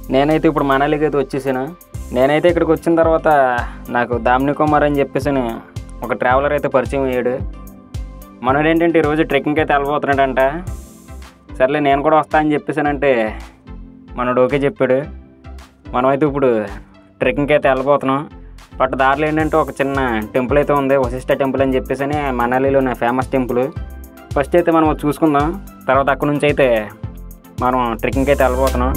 నేనైతే ఇప్పుడు మనాలికి అయితే వచ్చేసాను నేనైతే ఇక్కడికి వచ్చిన తర్వాత నాకు దామిని కుమార్ అని చెప్పేసి ఒక ట్రావెలర్ అయితే పరిచయం అయ్యాడు మనోడు ఏంటంటే ఈరోజు ట్రెక్కింగ్ అయితే వెళ్ళిపోతున్నాడంట సర్లే నేను కూడా వస్తా అని చెప్పేసానంటే మనోడు ఓకే చెప్పాడు మనమైతే ఇప్పుడు ట్రెక్కింగ్కి అయితే వెళ్ళిపోతున్నాం బట్ దారిలో ఏంటంటే ఒక చిన్న టెంపుల్ అయితే ఉంది వశిష్ఠ టెంపుల్ అని చెప్పేసి అని మనాలిలోనే ఫేమస్ టెంపుల్ ఫస్ట్ అయితే మనం అది చూసుకుందాం తర్వాత అక్కడ నుంచి అయితే మనం ట్రెక్కింగ్కి అయితే వెళ్ళిపోతున్నాం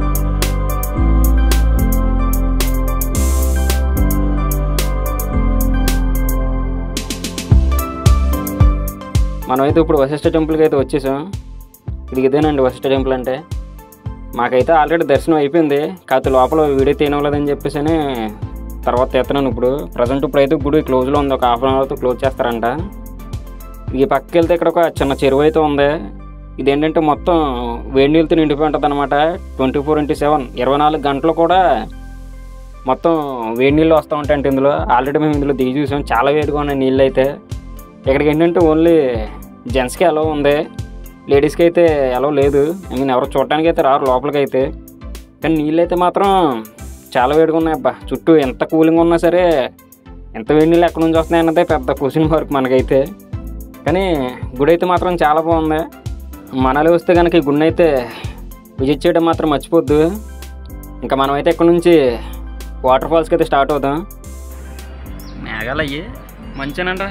మనమైతే ఇప్పుడు వశిష్ఠ టెంపుల్కి అయితే వచ్చేసాం ఇది ఇదేనండి వశిష్ఠ టెంపుల్ అంటే మాకైతే ఆల్రెడీ దర్శనం అయిపోయింది కాకపోతే లోపల వీడియో తీయనవలేదని చెప్పేసి అని తర్వాత తీస్తున్నాను ఇప్పుడు ప్రజెంట్ ఇప్పుడు అయితే గుడి క్లోజ్లో ఉంది ఒక హాఫ్ అన్ అవర్తో క్లోజ్ చేస్తారంట ఈ పక్కకి వెళ్తే ఇక్కడ ఒక చిన్న చెరువు అయితే ఉంది ఇదేంటంటే మొత్తం వేడి నీళ్ళతో నిండిపోయి ఉంటుంది అనమాట ట్వంటీ ఫోర్ ఇంటూ సెవెన్ ఇరవై నాలుగు గంటలు కూడా మొత్తం వేడి నీళ్ళు వస్తూ ఉంటాయంట ఇందులో ఆల్రెడీ మేము ఇందులో దిగి చూసాం చాలా వేడిగా ఉన్నాయి నీళ్ళు అయితే ఇక్కడికి ఏంటంటే ఓన్లీ జెంట్స్కి ఎలా ఉంది లేడీస్కి అయితే ఎలా లేదు ఐ మీన్ ఎవరు చూడటానికి అయితే రారు లోపలికి అయితే కానీ నీళ్ళు అయితే మాత్రం చాలా వేడిగా ఉన్నాయి అబ్బా చుట్టూ ఎంత కూలింగ్ ఉన్నా సరే ఎంత వేడి నీళ్ళు ఎక్కడి నుంచి వస్తున్నాయి అన్నదే పెద్ద క్వశ్చన్ మార్క్ మనకైతే కానీ గుడి అయితే మాత్రం చాలా బాగుంది మనాలి వస్తే కనుక ఈ గుడిని అయితే విజిట్ చేయడం మాత్రం మర్చిపోద్దు ఇంకా మనమైతే ఇక్కడ నుంచి వాటర్ ఫాల్స్కి అయితే స్టార్ట్ అవుదాం మేఘాలు అయ్యి మంచినంట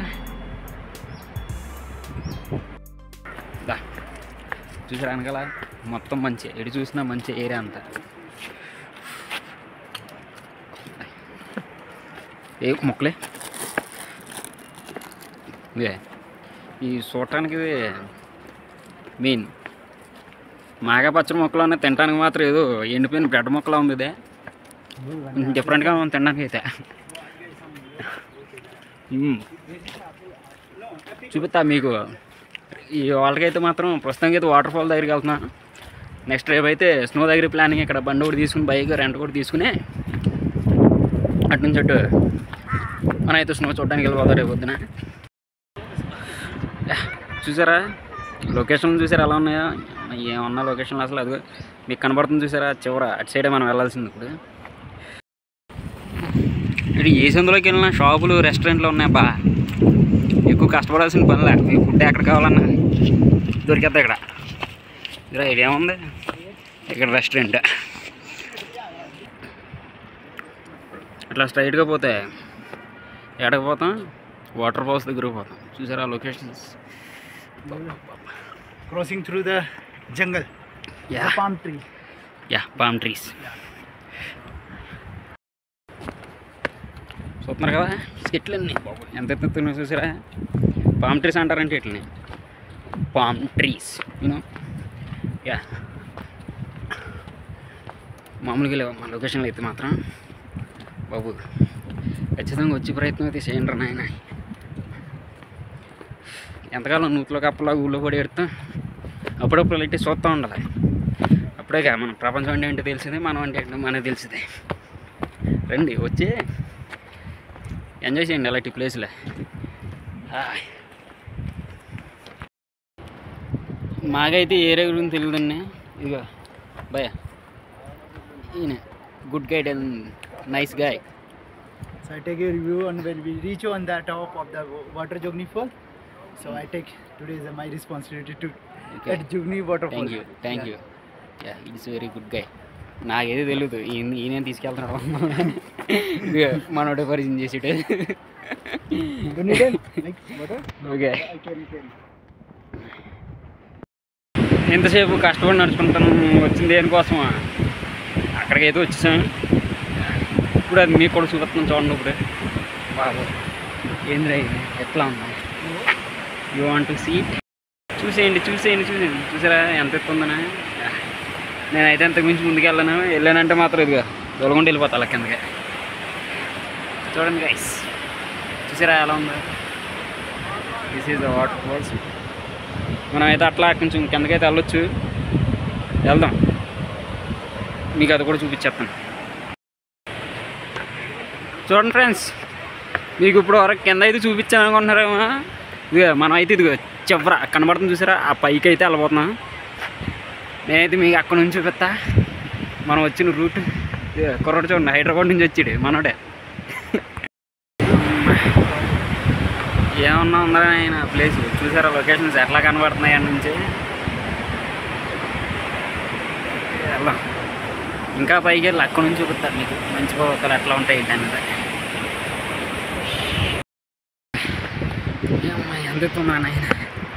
దా చూసారా వెనకాల మొత్తం మంచి ఎటు చూసినా మంచి ఏరియా అంతా ఏ మొక్కలే ఇదే ఈ చూడటానికి ఇది మెయిన్ మాగా పచ్చడి మొక్కలు ఉన్నాయి తినడానికి మాత్రం ఏదో ఎండిపోయిన బ్రెడ్ మొక్కలా ఉంది ఇదే కొంచెం డిఫరెంట్గా ఉంది తినడానికి అయితే మ్మ్. చూపిస్తా మీకు ఈ వాళ్ళకైతే మాత్రం ప్రస్తుతానికి అయితే వాటర్ ఫాల్ దగ్గరికి వెళ్తున్నా నెక్స్ట్ రేపు అయితే స్నో దగ్గర ప్లానింగ్ ఇక్కడ బండి కూడా తీసుకుని బైక్ రెంట్ కూడా తీసుకుని అటు నుంచి అటు మనం అయితే స్నో చూడడానికి వెళ్ళిపోతాం రేపు పొద్దున యా, చూసారా లొకేషన్లు చూసారా ఎలా ఉన్నాయో ఏమన్నా లొకేషన్లు అసలు అది మీకు కనబడుతుంది చూసారా చివర అటు సైడే మనం వెళ్ళాల్సింది ఇప్పుడు ఇటు ఏ సందులోకి వెళ్ళినా షాపులు రెస్టారెంట్లు ఉన్నాయబ్బా ఎక్కువ కష్టపడాల్సిన పనిలే మీకు ఫుడ్ ఎక్కడ కావాలన్నా దొరికేద్దా ఇక్కడ ఇక్కడ ఇదేముంది ఇక్కడ రెస్టారెంట్ అట్లా స్ట్రైట్గా పోతే ఎక్కడికి పోతాం వాటర్ ఫాల్స్ దగ్గరకు పోతాం చూసారా locations crossing through the jungle. Yeah The palm tree. Yeah palm trees చూస్తున్నారు కదా చెట్లు అన్నీ బాబు ఎంత ఎత్తున్నా చూసారా పామ్ ట్రీస్ అంటారంటే ఇట్లని పామ్ ట్రీస్ యూనో యా మామూలుగా లేవు మా లొకేషన్లో అయితే మాత్రం బాబు ఖచ్చితంగా వచ్చే ప్రయత్నం అయితే చేయండి రా నాయన ఎంతకాలం నూతులో కప్పలా ఊళ్ళో పడి ఎడతాం అప్పుడప్పుడు లైట్ చూస్తూ ఉండాలి అప్పుడే కదా మన ప్రపంచం అంటే ఏంటో తెలిసింది మనం అంటే ఏంటో మనకు తెలిసింది రండి వచ్చి ఎంజాయ్ చేయండి అలాంటి ప్లేస్లో మాకైతే ఏ ఏరియా గురించి తెలియదండి ఇదిగో భయ ఈయన good guide and nice guy So I take a review and when we reach on the top of the water Jogni fall. So I take today is my responsibility to at Jogni waterfall. Thank you thank you yeah it's very good guy నాకేది తెలియదు ఈయన ఈయన తీసుకెళ్తున్నాడు ఇదిగో మనోడే పరిచయం చేసేటే You need it? Like water? Okay I carry carry. ఎంతసేపు కష్టపడి నడుచుకుంటాను వచ్చింది దేనికోసం అక్కడికైతే వచ్చేసాం ఇప్పుడు అది మీకు కూడా చూపిస్తున్నాం చూడండి ఇప్పుడు బాబు ఏంద్రా ఇది ఎట్లా ఉంది యూ వాంట్ టు సీ చూసేయండి చూసేయండి చూసేయండి చూసారా ఎంత ఎత్తుందనా నేనైతే అంతకు మించి ముందుకు వెళ్ళాను వెళ్ళానంటే మాత్రం ఇదిగా దొలగొండ వెళ్ళిపోతా అలా కిందకి చూడండి గైస్ చూసారా ఎలా ఉందో this is the waterfalls మనం అయితే అట్లా కొంచెం కిందకైతే వెళ్ళొచ్చు వెళ్దాం మీకు అది కూడా చూపించేస్తాను చూడండి ఫ్రెండ్స్ మీకు ఇప్పుడు వరకు కింద అయితే చూపించాను అనుకుంటున్నారేమో ఇదిగో మనం అయితే ఇదిగో చివర కనబడుతుంది చూసారా ఆ పైకి అయితే వెళ్ళబోతున్నాం నేనైతే మీకు అక్కడ నుంచి చూపిస్తా మనం వచ్చిన రూట్ కుర్రోడు చూడండి హైదరాబాద్ నుంచి వచ్చాడు మనోడే ఏమన్నా ఉందా ఆయన ప్లేస్ చూసారా లొకేషన్స్ ఎట్లా కనబడుతున్నాయి అన్న నుంచి వెళ్దాం ఇంకా పైకి వెళ్ళి అక్కడ నుంచి చూపిస్తారు మీకు మంచి పర్వతాలు ఎట్లా ఉంటాయి ఏంటి అన్నది ఏమ్మా, ఎంత ఎత్తున్నా నాయన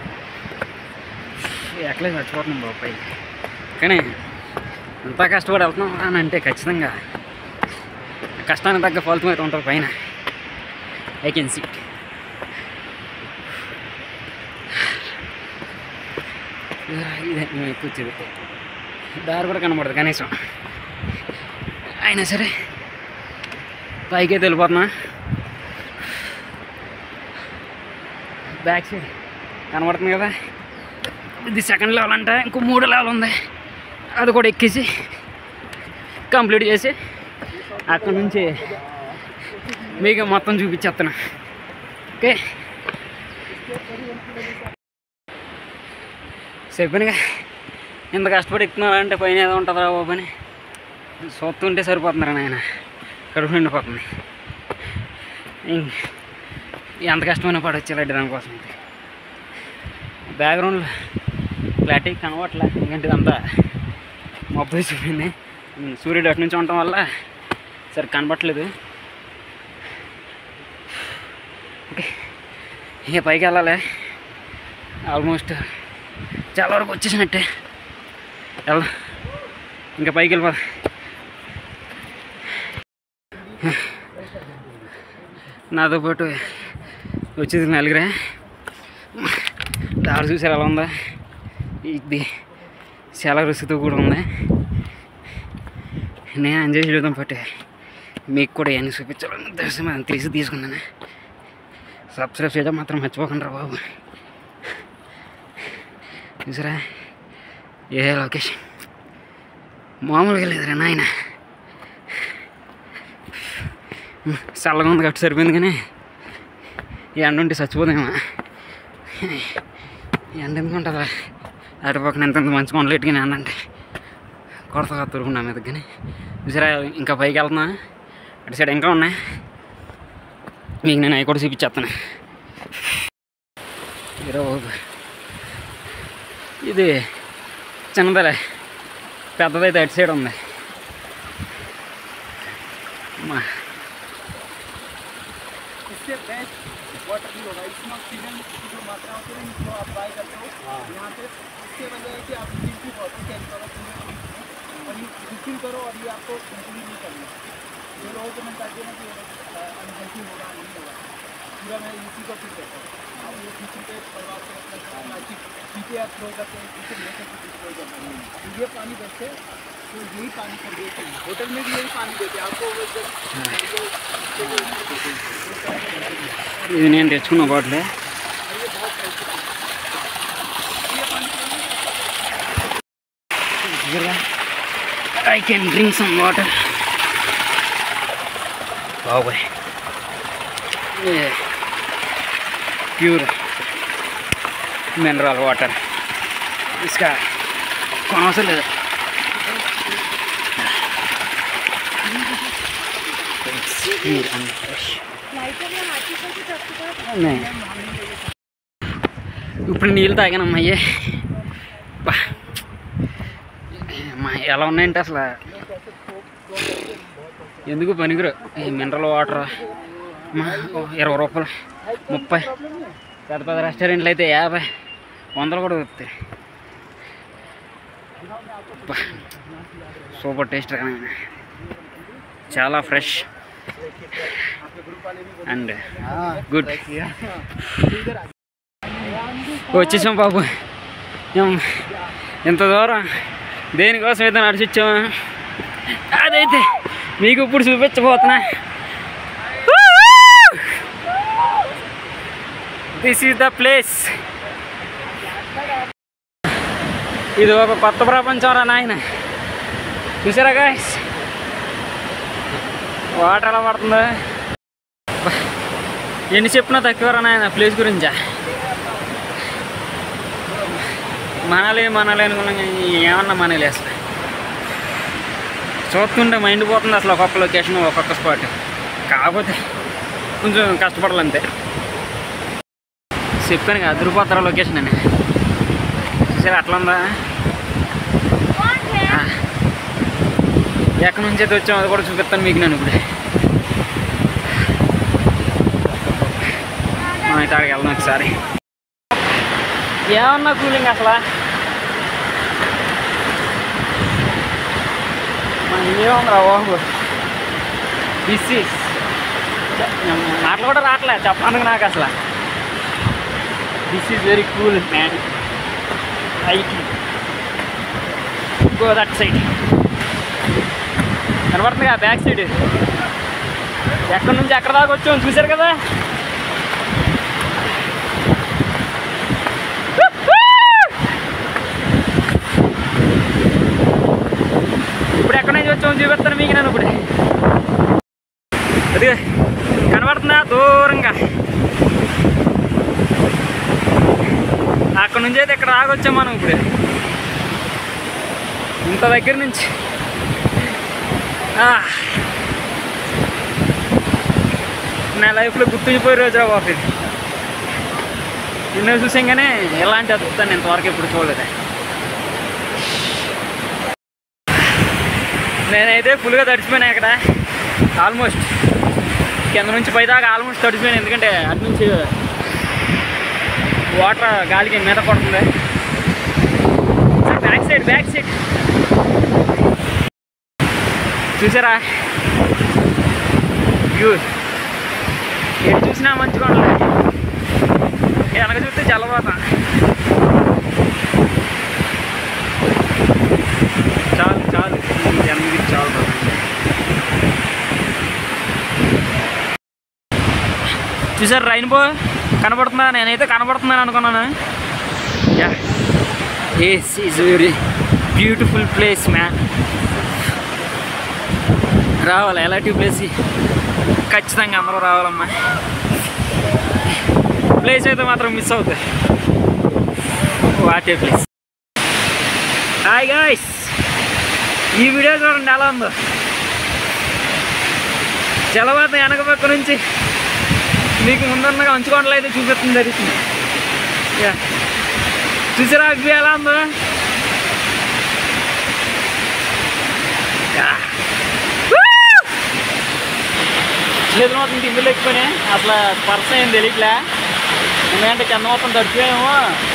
ఎక్కలే చచ్చిపోతున్నాం బాబు పైకి కానీ ఎంత కష్టపడి వెళ్తున్నాం అని అంటే ఖచ్చితంగా కష్టానికి తగ్గ ఫలితం అయితే ఉంటుంది పైన ఐ కెన్ సీ ఇదే మేము ఎక్కువ వచ్చేది దారి కూడా కనబడదు కనీసం అయినా సరే పైకే వెళ్ళిపోతున్నా బ్యాక్ సైడ్ కనబడుతుంది కదా ఇది సెకండ్ లెవెల్ అంటే ఇంకో మూడు లెవెల్ ఉంది అది కూడా ఎక్కేసి కంప్లీట్ చేసి అక్కడ నుంచి మీకు మొత్తం చూపించేస్తున్నా ఓకే చెప్పానుగా ఇంత కష్టపడి ఎక్కుతున్నారంటే పైన ఏదో ఉంటుందా బాబు అని చూస్తుంటే సరిపోతున్నారు నాయన కడుపు నిండిపోతుంది ఇం- ఎంత కష్టమైనా పడొచ్చేలాంటి దానికోసం బ్యాక్గ్రౌండ్లో క్లారిటీ కనబడట్లే ఎందుకంటే ఇదంతా మబ్బు వేసిపోయింది ఉమ్, సూర్యుడు అటు నుంచి ఉండటం వల్ల సరే కనబట్టలేదు ఓకే ఇక పైకి వెళ్ళాలి ఆల్మోస్ట్ చాలా వరకు వచ్చేసినట్టే వెళ్దాం ఇంకా పైకి వెళ్ళిపోదా నాతో పాటు వచ్చేది నలుగురే దారి చూసారు ఎలా ఉందా ఇది చాలా రుచితో కూడా ఉంది నేను ఎంజాయ్ చేయడం బట్టి మీకు కూడా ఇవన్నీ చూపించాలని ఉద్దేశం అది తెలిసి తీసుకున్నాను సబ్స్క్రైబ్ చేయడం మాత్రం మర్చిపోకండి రా బాబు చూసారా ఏ లొకేషన్ మామూలుగా లేదురా నాయన చల్లగా ఉంది కాబట్టి సరిపోయింది కానీ ఈ ఎండ ఉంటే చచ్చిపోదేమో ఈ ఎండ ఎందుకు ఉంటుందా అటు పక్కన ఎంత మంచి కొండలు ఎట్టుకుని ఎండ అంటే కొడతగా తురుకున్నా మీద కానీ చూసారా ఇంకా పైకి వెళ్తున్నా అటు సైడ్ ఇంకా ఉన్నాయి మీకు నేను అవి కూడా చూపించేస్తాను ఈరోజు ఇది చిన్నదలే పెద్దదైతే అటు సైడ్ ఉంది అమ్మా इससे बेस्ट वाटर भी होगा इसमें ऑक्सीजन की जो मात्रा होती है इसको आप बाय करते हो यहाँ पे इसके वजह है कि आप ड्रिंकिंग वाटर कैरी करो और ये ड्रिंकिंग करो और ये आपको कंटिन्यू नहीं करना जो लोगों को मेंटालिटी है ना कि अनहेल्थी होगा नहीं होगा पूरा मैं इसी को फिट करता हूँ आप ये किचन पे परिवार को रखना चाहिए ना कि पीते आप थ्रो करते हैं किचन में सब डिस्ट्रॉय करना नहीं तो ये पानी बचते तो यही पानी कर देते हैं होटल में भी यही पानी देते हैं आपको वो ఇది నేను తెచ్చుకున్న బాటిలే I can drink some water బాబాయ్ ప్యూర్ మినరల్ వాటర్ ఇసుక కొనవసరం లేదు ప్యూర్ అండ్ ఫ్రెష్ ఉన్నాయి. ఇప్పుడు నీళ్ళు తాగానమ్మా అయ్యే బా. అమ్మా, ఎలా ఉన్నాయంటే అసలు ఎందుకు పనికిరు ఈ మినరల్ వాటర్ అమ్మా, ఓ ఇరవై రూపాయలు ముప్పై పెద్ద పెద్ద రెస్టారెంట్లు అయితే యాభై వందలు కూడా దొరుకుతాయి బా. సూపర్ టేస్ట్ కానీ చాలా ఫ్రెష్ అండ్ గుడ్ వచ్చేసాం బాబు ఏం, ఇంత దూరం దేనికోసం అయితే నడిచిచ్చాము అదైతే మీకు ఇప్పుడు చూపించబోతున్నా దిస్ ఈజ్ ద ప్లేస్ ఇది ఒక కొత్త ప్రపంచం రా నాయన చూసారా గాయస్ వాటర్ ఎలా పడుతుందో బా, ఎన్ని చెప్పినా తక్కువరా నాయన ప్లేస్ గురించా మనలే మనలే అనుకున్నాం కానీ ఏమన్నా మనలే అసలు చూస్తుంటే మైండ్ పోతుంది అసలు ఒక్కొక్క లొకేషన్ ఒక్కొక్క స్పాట్ కాకపోతే కొంచెం కష్టపడాలంతే చెప్పాను కదా అదిరిపోతారా లొకేషన్ అని సరే అట్లా ఉందా ఆ. ఎక్కడి నుంచి అయితే వచ్చాం అది కూడా చూపిస్తాను మీకు నేను ఇప్పుడు మనం అయితే అక్కడికి వెళ్దాం ఒకసారి ఏమన్నా కూలింగ్ అసలు మన ఏముందిరా బాబు దిస్ ఈస్ మాటలు కూడా రావట్లే చెప్పడానికి నాకు అసలు this is very cool man it go that side కనబడుతుంది కదా బ్యాక్ సైడ్ ఎక్కడి నుంచి ఎక్కడ దాకా వచ్చాం చూశారు కదా ఇప్పుడు ఎక్కడి నుంచి వచ్చాము చూపిస్తాను మీకు నేను ఇప్పుడు అది కనబడుతుందా దూరంగా అక్కడ నుంచి అయితే ఇక్కడ రాగొచ్చాం మనం ఇప్పుడు ఇంత దగ్గర నుంచి ఆ. నా లైఫ్లో గుర్తుండిపోయే రోజు రా బాబు ఇది నిన్న చూసాం కానీ ఎలాంటి అద్భుతాన్ని ఇంతవరకు ఎప్పుడు చూడలేదు నేనైతే ఫుల్గా తడిచిపోయినా ఇక్కడ ఆల్మోస్ట్ కింద నుంచి పైదాకా ఆల్మోస్ట్ తడిచిపోయాను ఎందుకంటే అటు నుంచి వాటర్ గాలికి మీద పడుతుంది బ్యాక్ సైడ్ బ్యాక్ సైడ్ చూసారా వ్యూ ఎటు చూసినా మంచిగా ఉండదు వెనక చూస్తే చల్లబోతా చాలు చాలు ఈ జన్మకి చాలు చూసారు రైన్బో కనబడుతుందా నేనైతే కనబడుతుందని అనుకున్నాను yeah yes is very beautiful place man రావాలి ఎలాంటి ప్లేస్ ఖచ్చితంగా అందరూ రావాలమ్మా ప్లేస్ అయితే మాత్రం మిస్ అవుతుంది వాటే ప్లేస్ హాయ్ గాయ్స్ ఈ వీడియో చూడండి ఎలా ఉందో జలవాత వెనక పక్క నుంచి మీకు ముందన్నగా అంచుకోవడం అయితే చూపిస్తుంది జరుగుతుంది యా చూసారా అవి ఎలా ఉందో యా. Woo! చేతులు మొత్తం టింపులు ఎక్కిపోయినాయి అసలు స్పర్శ ఏం తెలియట్లే ఎందుకంటే కింద మొత్తం తడిచిపోయామో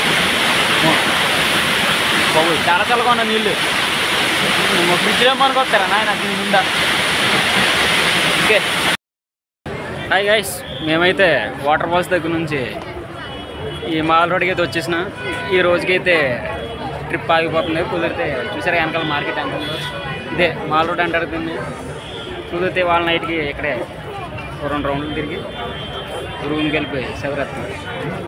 బాబు చాలా చల్లగా ఉన్న నీళ్ళు మా ఫ్రిడ్జ్లో మనకొస్తారా నాయన దీని నిండా ఓకే హాయ్ గైస్ మేమైతే వాటర్ ఫాల్స్ దగ్గర నుంచి ఈ మాల్ రోడ్కి అయితే వచ్చేసిన ఈ రోజుకైతే ట్రిప్ ఆగిపోతుంది కుదిరితే చూసారా వెనకాల మార్కెట్ అంటుందో ఇదే మాల్ రోడ్ అంటారు దీన్ని కుదిరితే వాళ్ళ నైట్కి ఇక్కడే ఓ రెండు రౌండ్లు తిరిగి రూమ్కి వెళ్ళిపోయి శివరాత్రి